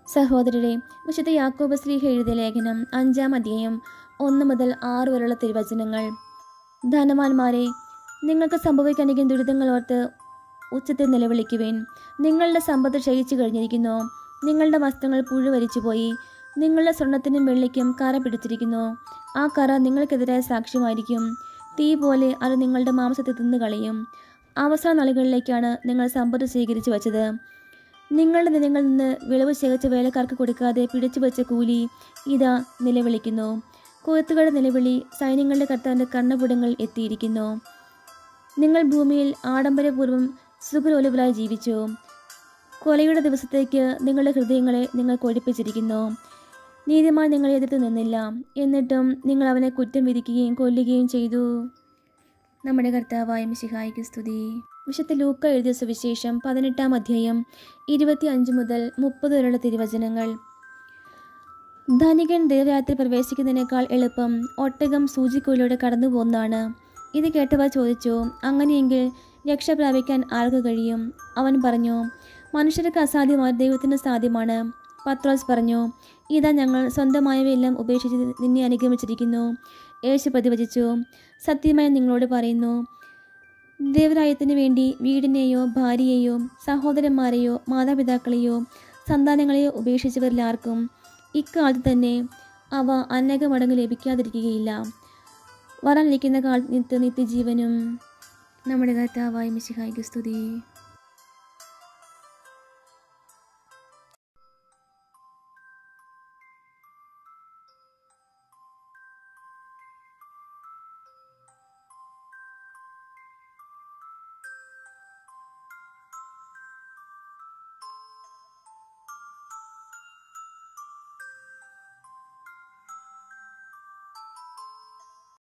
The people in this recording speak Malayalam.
സഹോദരരെ വിശുദ്ധ യാക്കോബ് ശ്രീഹ എഴുതിയ ലേഖനം അഞ്ചാം അധ്യായം ഒന്ന് മുതൽ ആറ് വരെയുള്ള തിരുവചനങ്ങൾ ധനവാന്മാരെ നിങ്ങൾക്ക് സംഭവിക്കാനിരിക്കുന്ന ദുരിതങ്ങൾ ഓർത്ത് ഉച്ചത്തിൽ നിലവിളിക്കുവേൻ നിങ്ങളുടെ സമ്പത്ത് ക്ഷയിച്ചു കഴിഞ്ഞിരിക്കുന്നു നിങ്ങളുടെ വസ്ത്രങ്ങൾ പുഴുവരിച്ചുപോയി നിങ്ങളുടെ സ്വർണത്തിനും വെള്ളിക്കും കറ പിടിച്ചിരിക്കുന്നു ആ കറ നിങ്ങൾക്കെതിരായ സാക്ഷ്യമായിരിക്കും തീ പോലെ അത് നിങ്ങളുടെ മാംസത്തെ തിന്നു കളയും അവസാന നാളുകളിലേക്കാണ് നിങ്ങൾ സമ്പത്ത് സ്വീകരിച്ചു വച്ചത് നിങ്ങളുടെ ദിനങ്ങളിൽ നിന്ന് വിളവ് ശേഖരിച്ച വേലക്കാർക്ക് കൊടുക്കാതെ പിടിച്ചു വെച്ച കൂലി ഇതാ നിലവിളിക്കുന്നു കൊയ്ത്തുകളുടെ നിലവിളി സൈന്യങ്ങളുടെ കർത്താവിൻ്റെ കണ്ണപുടങ്ങൾ എത്തിയിരിക്കുന്നു നിങ്ങൾ ഭൂമിയിൽ ആഡംബരപൂർവ്വം സുഖലോലുപലായി ജീവിച്ചു കൊലയുടെ ദിവസത്തേക്ക് നിങ്ങളുടെ ഹൃദയങ്ങളെ നിങ്ങൾ കൊഴിപ്പിച്ചിരിക്കുന്നു നീതിമാൻ നിങ്ങളെ എതിർത്ത് നിന്നില്ല എന്നിട്ടും നിങ്ങൾ അവനെ കുറ്റം വിധിക്കുകയും കൊല്ലുകയും ചെയ്തു നമ്മുടെ കർത്താവായ മിശിഹായിക്ക് സ്തുതി വിശുദ്ധ ലൂക്ക എഴുതിയ സുവിശേഷം പതിനെട്ടാം അധ്യായം ഇരുപത്തി അഞ്ച് മുതൽ മുപ്പത് വരെയുള്ള തിരുവചനങ്ങൾ ധനികൻ ദേവയാത്ര പ്രവേശിക്കുന്നതിനേക്കാൾ എളുപ്പം ഒട്ടകം സൂചിക്കോയിലൂടെ കടന്നു പോകുന്നതാണ് ഇത് കേട്ടവർ ചോദിച്ചു അങ്ങനെയെങ്കിൽ രക്ഷ പ്രാപിക്കാൻ ആർക്ക് കഴിയും അവൻ പറഞ്ഞു മനുഷ്യർക്ക് അസാധ്യമായ ദൈവത്തിന് സാധ്യമാണ് പത്രോസ് പറഞ്ഞു ഇതാ ഞങ്ങൾ സ്വന്തമായവയെല്ലാം ഉപേക്ഷിച്ച് നിന്നെ അനുഗമിച്ചിരിക്കുന്നു യേശു പ്രതിവചിച്ചു സത്യമായി നിങ്ങളോട് പറയുന്നു ദേവരായത്തിന് വേണ്ടി വീടിനെയോ ഭാര്യയെയോ സഹോദരന്മാരെയോ മാതാപിതാക്കളെയോ സന്താനങ്ങളെയോ ഉപേക്ഷിച്ചവരിൽ ആർക്കും ഇക്കാലത്ത് തന്നെ അവ അനേക മടങ്ങ് ലഭിക്കാതിരിക്കുകയില്ല വരാനിരിക്കുന്ന കാലത്ത് നിത്യ നിത്യജീവനും നമ്മുടെ കർത്താവായ മിശിഹായിക്ക് സ്തുതി